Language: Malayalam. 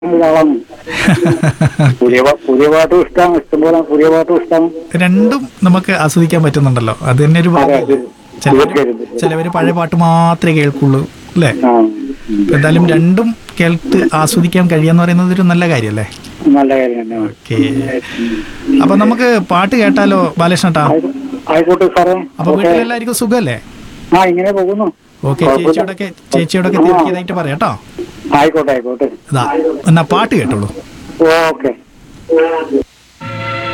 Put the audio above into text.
ഒരാളാണ് പുതിയ പാ- പുതിയ പാട്ടും ഇഷ്ടമാണ് ഇഷ്ടംപോലെ പുതിയ പാട്ടും ഇഷ്ടമാണ് രണ്ടും നമുക്ക് ആസ്വദിക്കാൻ പറ്റുന്നുണ്ടല്ലോ അത് തന്നെ ഒരു അതെ ഭാഗ്യമല്ലേ? അത് ചിലവര് തീർച്ചയായിട്ടും. ചിലവര് പഴയ പാട്ട് മാത്രമേ കേൾക്കുള്ളൂ അല്ലേ ആ ഉം. എന്തായാലും രണ്ടും കേൾത്ത് ആസ്വദിക്കാൻ കഴിയാന്ന് പറയുന്നത് ഒരു നല്ല കാര്യമല്ലേ നല്ല കാര്യം തന്നെയാണ് ഓക്കെ അപ്പൊ നമുക്ക് പാട്ട് കേട്ടാലോ ബാലകൃഷ്ണട്ടാ ആയിക്കോ- ആയിക്കോട്ടെ സാറേ അപ്പൊ ഓക്കെ. വീട്ടിലെല്ലാവർക്കും സുഖമല്ലേ ആ ഇങ്ങനെ പോകുന്നു ഓക്കെ കുഴപ്പമില്ല. ചേച്ചിയോടൊക്കെ ചേച്ചിയോടൊക്കെ ആ. തിരക്കിയതായിട്ട് പറയാം കേട്ടോ ആയിക്കോട്ടെ ആയിക്കോട്ടെ ഇതാ എന്നാ പാട്ട് കേട്ടോളൂ ഓക്കെ